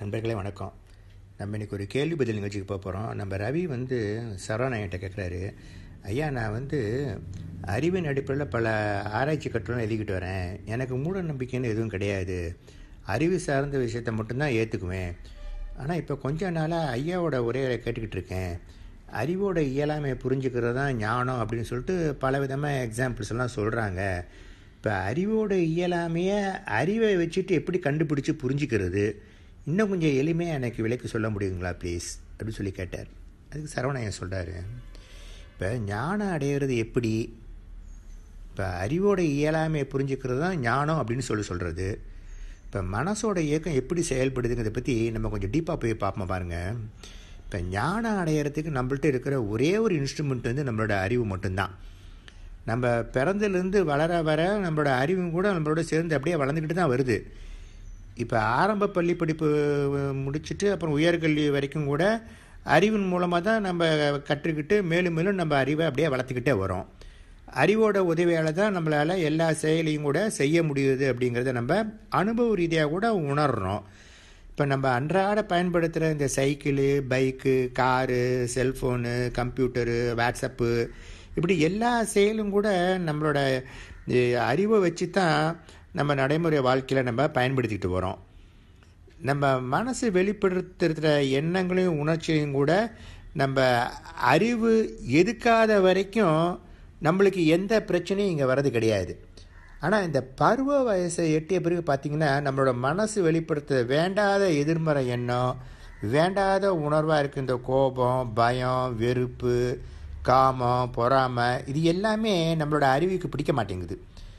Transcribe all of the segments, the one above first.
நண்பர்களே வணக்கம் நம்ம இன்னைக்கு ஒரு கேள்வி பதில் நிகழ்ச்சிக்கு போக போகிறோம் நம்ம ரவி வந்து சரவணன்கிட்ட கேட்குறாரு ஐயா நான் வந்து அறிவின் அடிப்படையில் பல ஆராய்ச்சி கட்டுரை எழுதிக்கிட்டு வரேன் எனக்கு மூட நம்பிக்கைன்னு எதுவும் கிடையாது அறிவு சார்ந்த விஷயத்தை மட்டும்தான் ஏற்றுக்குவேன் ஆனால் இப்போ கொஞ்ச நாளாக ஐயாவோட உரையை கேட்டுக்கிட்டு இருக்கேன் அறிவோட இயலாமையை புரிஞ்சுக்கிறது தான் ஞானம் அப்படின்னு சொல்லிட்டு பல விதமாக எக்ஸாம்பிள்ஸ் எல்லாம் சொல்கிறாங்க இப்போ அறிவோட இயலாமையை அறிவை வச்சுட்டு எப்படி கண்டுபிடிச்சி புரிஞ்சுக்கிறது இன்னும் கொஞ்சம் எளிமையாக எனக்கு விலைக்கு சொல்ல முடியுங்களா ப்ளீஸ் அப்படின்னு சொல்லி கேட்டார் அதுக்கு சரவணையன் சொல்கிறாரு இப்போ ஞானம் அடையிறது எப்படி இப்போ அறிவோட இயலாமையை புரிஞ்சுக்கிறது தான் ஞானம் அப்படின்னு சொல்லி சொல்கிறது இப்போ மனசோட இயக்கம் எப்படி செயல்படுதுங்கிறத பற்றி நம்ம கொஞ்சம் டீப்பாக போய் பார்ப்போம் பாருங்கள் இப்போ ஞானம் அடையிறதுக்கு நம்மள்ட்ட இருக்கிற ஒரே ஒரு இன்ஸ்ட்ருமெண்ட் வந்து நம்மளோட அறிவு மட்டும்தான் நம்ம பிறந்திலேருந்து வளர வர நம்மளோட அறிவும் கூட நம்மளோட சேர்ந்து அப்படியே வளர்ந்துக்கிட்டு தான் வருது இப்போ ஆரம்ப பள்ளி படிப்பு முடிச்சுட்டு அப்புறம் உயர்கல்வி வரைக்கும் கூட அறிவின் மூலமாக தான் நம்ம கற்றுக்கிட்டு மேலும் மேலும் நம்ம அறிவை அப்படியே வளர்த்துக்கிட்டே வரோம் அறிவோட உதவியால் தான் நம்மளால் எல்லா செயலையும் கூட செய்ய முடியுது அப்படிங்கிறத நம்ம அனுபவ ரீதியாக கூட உணர்றோம் இப்போ நம்ம அன்றாட பயன்படுத்துகிற இந்த cycle bike car cellphone computer WhatsApp இப்படி எல்லா செயலும் கூட நம்மளோட அறிவை வச்சு தான் நம்ம நடைமுறை வாழ்க்கையில் நம்ம பயன்படுத்திக்கிட்டு வரோம் நம்ம மனசு வெளிப்படுத்துகிற எண்ணங்களையும் உணர்ச்சியையும் கூட நம்ம அறிவு எதுக்காத வரைக்கும் நம்மளுக்கு எந்த பிரச்சனையும் இங்கே வர்றது கிடையாது ஆனால் இந்த பருவ வயசை எட்டிய பிறகு பார்த்திங்கன்னா நம்மளோட மனசு வெளிப்படுத்த வேண்டாத எதிர்மறை எண்ணம் வேண்டாத உணர்வாக இருக்க இந்த கோபம் பயம் வெறுப்பு காமம் பொறாமை இது எல்லாமே நம்மளோட அறிவுக்கு பிடிக்க மாட்டேங்குது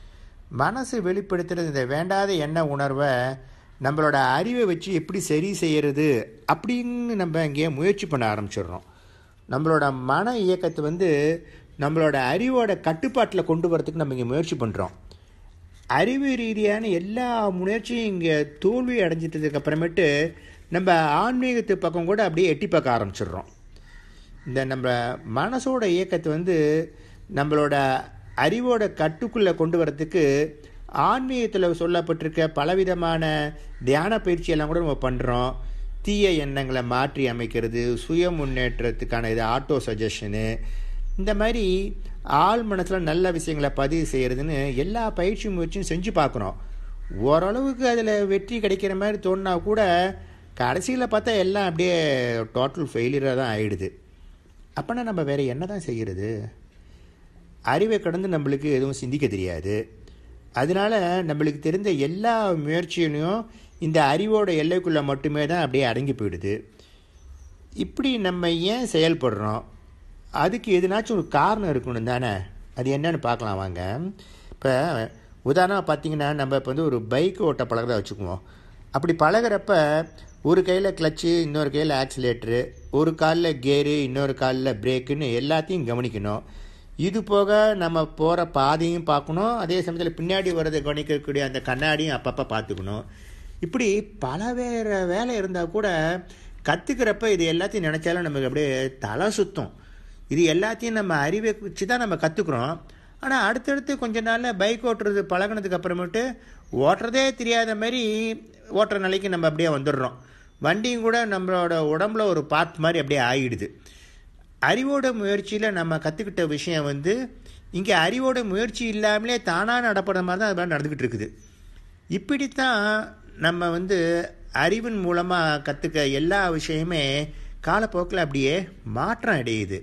மனசு வெளிப்படுத்துறது இந்த வேண்டாத எண்ண உணர்வை நம்மளோட அறிவை வச்சு எப்படி சரி செய்கிறது அப்படின்னு நம்ம இங்கே முயற்சி பண்ண ஆரம்பிச்சிடுறோம் நம்மளோட மன இயக்கத்தை வந்து நம்மளோட அறிவோட கட்டுப்பாட்டில் கொண்டு வரதுக்கு நம்ம இங்கே முயற்சி பண்ணுறோம் அறிவு ரீதியான எல்லா முயற்சியும் இங்கே தோல்வி அடைஞ்சிட்டதுக்கு அப்புறமேட்டு நம்ம ஆன்மீகத்து பக்கம் கூட அப்படியே எட்டி பார்க்க ஆரம்பிச்சிடுறோம் இந்த நம்ம மனசோட இயக்கத்தை வந்து நம்மளோட அறிவோட கட்டுக்குள்ளே கொண்டு வரத்துக்கு ஆன்மீகத்தில் சொல்லப்பட்டிருக்க பலவிதமான தியான பயிற்சியெல்லாம் கூட நம்ம பண்ணுறோம் தீய எண்ணங்களை மாற்றி அமைக்கிறது சுய முன்னேற்றத்துக்கான இது ஆட்டோ சஜஷனு இந்த மாதிரி ஆள் மனசில் நல்ல விஷயங்களை பதிவு செய்கிறதுன்னு எல்லா பயிற்சி முயற்சியும் செஞ்சு பார்க்குறோம் ஓரளவுக்கு அதில் வெற்றி கிடைக்கிற மாதிரி தோணுனா கூட கடைசியில் பார்த்தா எல்லாம் அப்படியே டோட்டல் ஃபெயிலியராக தான் ஆயிடுது அப்போனா நம்ம வேறு என்ன தான் செய்கிறது அறிவை கடந்து நம்மளுக்கு எதுவும் சிந்திக்க தெரியாது அதனால் நம்மளுக்கு தெரிந்த எல்லா முயற்சியிலையும் இந்த அறிவோட எல்லைக்குள்ளே மட்டுமே தான் அப்படியே அடங்கி போயிடுது இப்படி நம்ம ஏன் செயல்படுறோம் அதுக்கு எதுனாச்சும் ஒரு காரணம் இருக்கணும் தானே அது என்னன்னு பார்க்கலாம் வாங்க இப்போ உதாரணமாக பார்த்தீங்கன்னா நம்ம இப்போ வந்து ஒரு பைக் ஓட்ட பழகிறத வச்சுக்குவோம் அப்படி பழகிறப்ப ஒரு கையில் கிளச்சு இன்னொரு கையில் ஆக்சிலேட்ரு ஒரு காலில் கேரு இன்னொரு காலில் பிரேக்குன்னு எல்லாத்தையும் கவனிக்கணும் இது போக நம்ம போகிற பாதையும் பார்க்கணும் அதே சமயத்தில் பின்னாடி வர்றதை கவனிக்கக்கூடிய அந்த கண்ணாடியும் அப்பப்போ பார்த்துக்கணும் இப்படி பல வேறு வேலை இருந்தால் கூட கற்றுக்கிறப்ப இது எல்லாத்தையும் நினச்சாலும் நமக்கு அப்படியே தலை சுத்தம் இது எல்லாத்தையும் நம்ம அறிவை வச்சு தான் நம்ம கற்றுக்குறோம் ஆனால் அடுத்தடுத்து கொஞ்ச நாளில் பைக் ஓட்டுறது பழகினதுக்கு அப்புறமேட்டு ஓட்டுறதே தெரியாத மாதிரி ஓட்டுற நிலைக்கு நம்ம அப்படியே வந்துடுறோம் வண்டியும் கூட நம்மளோட உடம்புல ஒரு பார்ட் மாதிரி அப்படியே ஆகிடுது அறிவோட முயற்சியில் நம்ம கற்றுக்கிட்ட விஷயம் வந்து இங்கே அறிவோட முயற்சி இல்லாமலே தானாக நடப்படுற மாதிரி தான் அது மாதிரி நடந்துக்கிட்டு இருக்குது இப்படித்தான் நம்ம வந்து அறிவின் மூலமாக கற்றுக்க எல்லா விஷயமே காலப்போக்கில் அப்படியே மாற்றம் அடையுது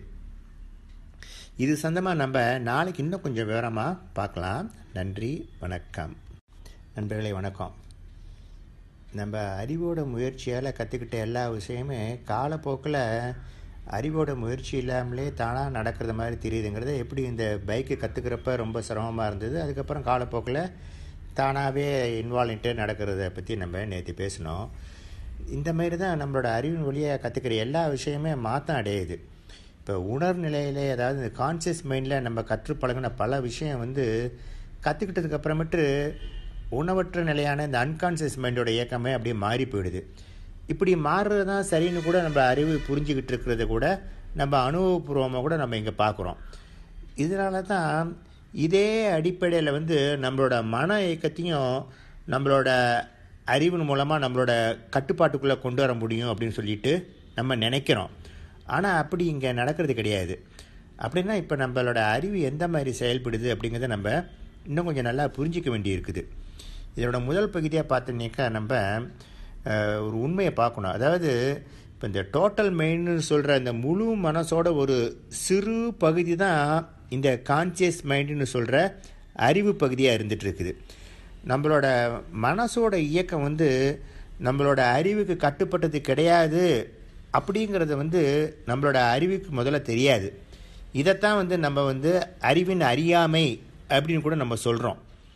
இது சந்தமாக நம்ம நாளைக்கு இன்னும் கொஞ்சம் விவரமாக பார்க்கலாம் நன்றி வணக்கம் நண்பர்களே வணக்கம் நம்ம அறிவோட முயற்சியால் கற்றுக்கிட்ட எல்லா விஷயமே காலப்போக்கில் அறிவோட முயற்சி இல்லாமலே தானாக நடக்கிறது மாதிரி தெரியுதுங்கிறது எப்படி இந்த பைக்கு கற்றுக்கிறப்ப ரொம்ப சிரமமாக இருந்தது அதுக்கப்புறம் காலப்போக்கில் தானாகவே இன்வால்வ்ட்டு நடக்கிறத பற்றி நம்ம நேற்று பேசினோம் இந்த மாதிரி தான் நம்மளோட அறிவின் வழியாக கற்றுக்கிற எல்லா விஷயமே மாற்றம் அடையுது இப்போ உணர்நிலையிலே அதாவது இந்த கான்சியஸ் மைண்டில் நம்ம கற்று பழகின பல விஷயம் வந்து கற்றுக்கிட்டதுக்கு அப்புறமேட்டு உணவற்ற நிலையான இந்த அன்கான்சியஸ் மைண்டோட இயக்கமே அப்படியே மாறி போயிடுது இப்படி மாறுறது தான் சரின்னு கூட நம்ம அறிவு புரிஞ்சுக்கிட்டு இருக்கிறத கூட நம்ம அனுபவபூர்வமாக கூட நம்ம இங்கே பார்க்குறோம் இதனால தான் இதே அடிப்படையில் வந்து நம்மளோட மன இயக்கத்தையும் நம்மளோட அறிவின் மூலமாக நம்மளோட கட்டுப்பாட்டுக்குள்ளே கொண்டு வர முடியும் அப்படின்னு சொல்லிட்டு நம்ம நினைக்கிறோம் ஆனால் அப்படி இங்கே நடக்கிறது கிடையாது அப்படின்னா இப்போ நம்மளோட அறிவு எந்த மாதிரி செயல்படுது அப்படிங்கிறத நம்ம இன்னும் கொஞ்சம் நல்லா புரிஞ்சிக்க வேண்டி இருக்குது இதோட முதல் பகுதியாக பார்த்தோன்னேக்கா நம்ம அஹ், ஒரு உண்மையை பார்க்கணும் அதாவது இப்போ இந்த டோட்டல் மைண்ட்னு சொல்கிற இந்த முழு மனசோட ஒரு சிறு பகுதி தான் இந்த கான்சியஸ் மைண்டுன்னு சொல்கிற அறிவு பகுதியாக இருந்துட்டு இருக்குது நம்மளோட மனசோட இயக்கம் வந்து நம்மளோட அறிவுக்கு கட்டுப்பட்டது கிடையாது அப்படிங்கிறது வந்து நம்மளோட அறிவுக்கு முதல்ல தெரியாது இதைத்தான் வந்து நம்ம வந்து அறிவின் அறியாமை அப்படின்னு கூட நம்ம சொல்கிறோம்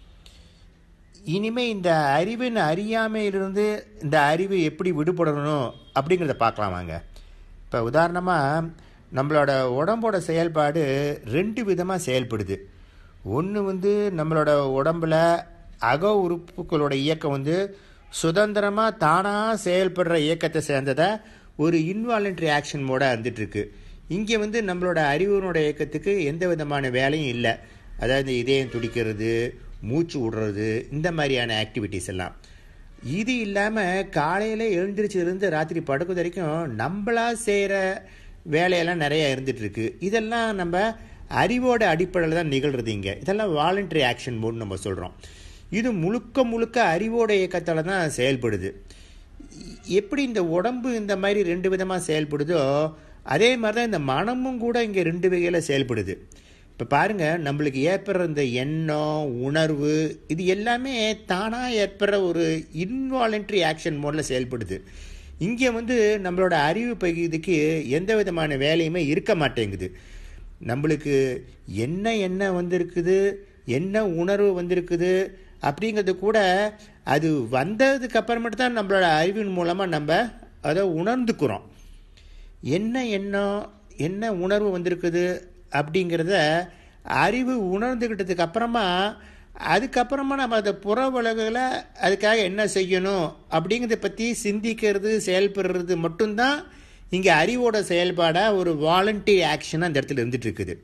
இனிமே இந்த அறிவின் அறியாமையிலிருந்து இந்த அறிவு எப்படி விடுபடணும் அப்படிங்கிறத பார்க்கலாம் வாங்க இப்போ உதாரணமாக நம்மளோட உடம்போட செயல்பாடு ரெண்டு விதமாக செயல்படுது ஒன்று வந்து நம்மளோட உடம்புல அக உறுப்புகளோட இயக்கம் வந்து சுதந்திரமாக தானாக செயல்படுற இயக்கத்தை சேர்ந்ததா ஒரு இன்வாலண்ட்ரி ஆக்ஷன் மோடாக இருந்துகிட்ருக்கு இங்கே வந்து நம்மளோட அறிவினோட இயக்கத்துக்கு எந்த விதமான வேலையும் இல்லை அதாவது இதயம் துடிக்கிறது மூச்சு விடுறது இந்த மாதிரியான ஆக்டிவிட்டீஸ் எல்லாம் இது இல்லாமல் காலையில் எழுந்திரிச்சிருந்து ராத்திரி படுக்கிறது வரைக்கும் நம்மளா செய்கிற வேலையெல்லாம் நிறைய இருந்துட்டு இருக்கு இதெல்லாம் நம்ம அறிவோட அடிப்படையில் தான் நிகழ்றது இங்கே இதெல்லாம் வாலண்டரி ஆக்ஷன் மோட்னு நம்ம சொல்கிறோம் இது முழுக்க முழுக்க அறிவோட இயக்கத்தால் தான் செயல்படுது எப்படி இந்த உடம்பு இந்த மாதிரி ரெண்டு விதமாக செயல்படுதோ அதே மாதிரி தான் இந்த மனமும் கூட இங்கே ரெண்டு வகையில் செயல்படுது இப்போ பாருங்கள் நம்மளுக்கு ஏற்படுற இந்த எண்ணம் உணர்வு இது எல்லாமே தானாக ஏற்படுற ஒரு இன்வாலண்ட்ரி ஆக்ஷன் மோடில் செயல்படுது இங்கே வந்து நம்மளோட அறிவு பகுதிக்கு எந்த விதமான வேலையுமே இருக்க மாட்டேங்குது நம்மளுக்கு என்ன என்ன வந்திருக்குது என்ன உணர்வு வந்திருக்குது அப்படிங்கிறது கூட அது வந்ததுக்கு அப்புறமேட்டு தான் நம்மளோட அறிவின் மூலமாக நம்ம அதை உணர்ந்துக்கிறோம் என்ன எண்ணம் என்ன உணர்வு வந்திருக்குது அப்படிங்கிறத அறிவு உணர்ந்துக்கிட்டதுக்கு அப்புறமா அதுக்கப்புறமா நம்ம அதை புற உலகில் அதுக்காக என்ன செய்யணும் அப்படிங்கிறத பற்றி சிந்திக்கிறது செயல்படுறது மட்டும்தான் இங்கே அறிவோட செயல்பாடாக ஒரு வாலண்டரி ஆக்ஷனாக அந்த இடத்துல இருந்துட்டு இருக்குது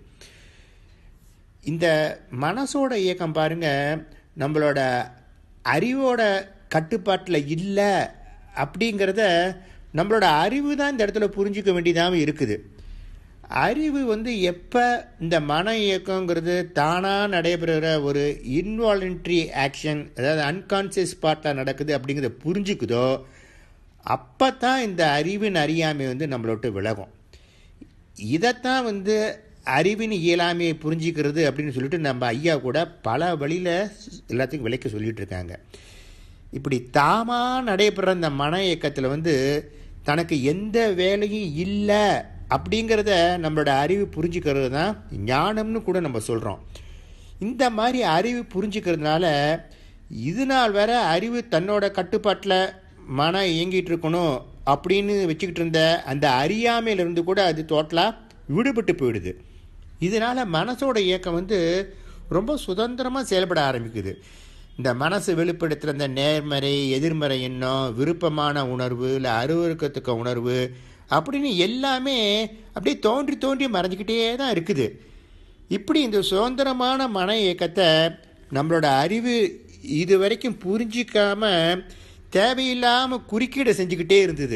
இந்த மனசோட இயக்கம் பாருங்க நம்மளோட அறிவோட கட்டுப்பாட்டில் இல்லை அப்படிங்கிறத நம்மளோட அறிவு தான் இந்த இடத்துல புரிஞ்சிக்க வேண்டியதாகவும் இருக்குது அறிவு வந்து எப்போ இந்த மன இயக்கங்கிறது தானாக நடைபெறுகிற ஒரு இன்வாலண்ட்ரி ஆக்ஷன் அதாவது அன்கான்சியஸ் பார்ட்டில் நடக்குது அப்படிங்கிறத புரிஞ்சுக்குதோ அப்போ தான் இந்த அறிவின் அறியாமை வந்து நம்மளை விட்டு விலகும் இதைத்தான் வந்து அறிவின் இயலாமையை புரிஞ்சிக்கிறது அப்படின்னு சொல்லிட்டு நம்ம ஐயா கூட பல வழியில் எல்லாத்துக்கும் விளக்க சொல்லிட்டு இருக்காங்க இப்படி தாமாக நடைபெற இந்த மன இயக்கத்தில் வந்து தனக்கு எந்த வேலையும் இல்லை அப்படிங்கிறத நம்மளோட அறிவு புரிஞ்சுக்கிறது தான் ஞானம்னு கூட நம்ம சொல்கிறோம் இந்த மாதிரி அறிவு புரிஞ்சுக்கிறதுனால இது நாள் வரை அறிவு தன்னோட கட்டுப்பாட்டில் மனம் இயங்கிட்டு இருக்கணும் அப்படின்னு வச்சுக்கிட்டு இருந்த அந்த அறியாமையிலிருந்து கூட அது டோட்டலாக விடுபட்டு போயிடுது இதனால் மனசோட இயக்கம் வந்து ரொம்ப சுதந்திரமாக செயல்பட ஆரம்பிக்குது இந்த மனசு வெளிப்படுத்துகிற இந்த நேர்மறை எதிர்மறை எண்ணம் விருப்பமான உணர்வு இல்லை அருவருக்கத்துக்க உணர்வு அப்படின்னு எல்லாமே அப்படியே தோன்றி தோன்றி மறைஞ்சிக்கிட்டே தான் இருக்குது இப்படி இந்த சுதந்திரமான மன இயக்கத்தை நம்மளோட அறிவு இது வரைக்கும் புரிஞ்சிக்காம தேவையில்லாமல் குறுக்கீடு செஞ்சுக்கிட்டே இருந்தது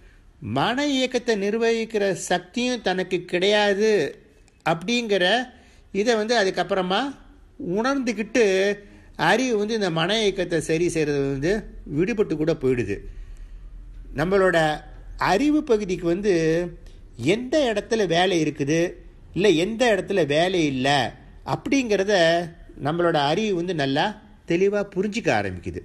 மன இயக்கத்தை நிர்வகிக்கிற சக்தியும் தனக்கு கிடையாது அப்படிங்கிற இதை வந்து அதுக்கப்புறமா உணர்ந்துக்கிட்டு அறிவு வந்து இந்த மன இயக்கத்தை சரி செய்கிறது வந்து விடுபட்டு கூட போயிடுது நம்மளோட அறிவு பகுதிக்கு வந்து எந்த இடத்துல வேலை இருக்குது இல்லை எந்த இடத்துல வேலை இல்லை அப்படிங்கிறத நம்மளோட அறிவு வந்து நல்லா தெளிவாக புரிஞ்சிக்க ஆரம்பிக்குது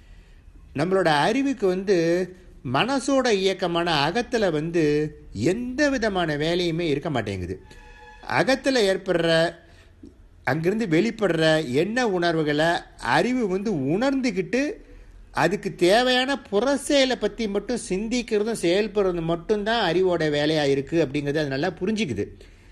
நம்மளோட அறிவுக்கு வந்து மனசோட இயக்கமான அகத்தில் வந்து எந்த விதமான வேலையுமே இருக்க மாட்டேங்குது அகத்தில் ஏற்படுற அங்கிருந்து வெளிப்படுற எண்ண உணர்வுகளை அறிவு வந்து உணர்ந்துக்கிட்டு அதுக்கு தேவையான புற செயலை பற்றி மட்டும் சிந்திக்கிறதும் செயல்படுறதும் மட்டும்தான் அறிவோட வேலையாக இருக்குது அப்படிங்கிறது அது நல்லா புரிஞ்சுக்குது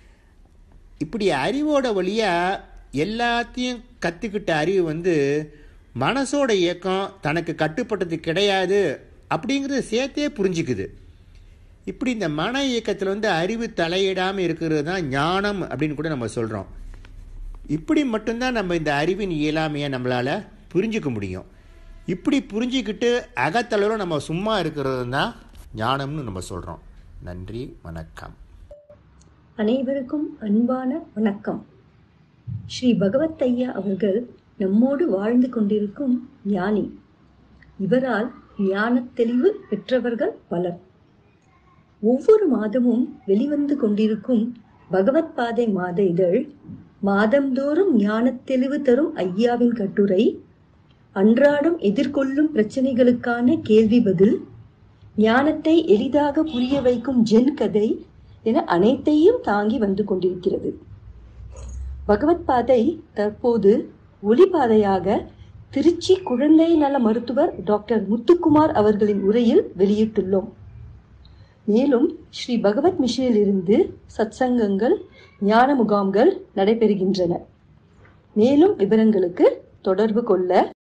இப்படி அறிவோட வழியாக எல்லாத்தையும் கற்றுக்கிட்ட அறிவு வந்து மனசோட இயக்கம் தனக்கு கட்டுப்பட்டது கிடையாது அப்படிங்கிறத சேர்த்தே புரிஞ்சுக்குது இப்படி இந்த மன இயக்கத்தில் வந்து அறிவு தலையிடாமல் இருக்கிறது தான் ஞானம் அப்படின்னு கூட நம்ம சொல்கிறோம் இப்படி மட்டும்தான் நம்ம இந்த அறிவின் இயலாமையை நம்மளால் புரிஞ்சுக்க முடியும் இப்படி புரிஞ்சிக்கிட்டு அகத்தளவில் நம்ம சும்மா இருக்கிறது தான் ஞானம்னு நம்ம சொல்கிறோம் நன்றி வணக்கம் அனைவருக்கும் அன்பான வணக்கம் ஸ்ரீ பகவத் ஐயா அவர்கள் நம்மோடு வாழ்ந்து கொண்டிருக்கும் ஞானி இவரால் ஞானத் தெளிவு பெற்றவர்கள் பலர் ஒவ்வொரு மாதமும் வெளிவந்து கொண்டிருக்கும் பகவத் பாதை மாத இதழ் மாதந்தோறும் ஞானத் தெளிவு தரும் ஐயாவின் கட்டுரை அன்றாடம் எதிர்கொள்ளும் பிரச்சனைகளுக்கான கேள்வி பதில் ஞானத்தை எளிதாக புரிய வைக்கும் ஜென் கதை என அனைத்தையும் தாங்கி வந்து கொண்டிருக்கிறது பகவத் பாதை தற்போது ஒளிபாதையாக திருச்சி குழந்தை நல மருத்துவர் டாக்டர் முத்துக்குமார் அவர்களின் உரையில் வெளியிட்டுள்ளோம் மேலும் ஸ்ரீ பகவத் மிஷனில் இருந்து சத்சங்கங்கள் ஞான முகாம்கள் நடைபெறுகின்றன மேலும் விவரங்களுக்கு தொடர்பு கொள்ள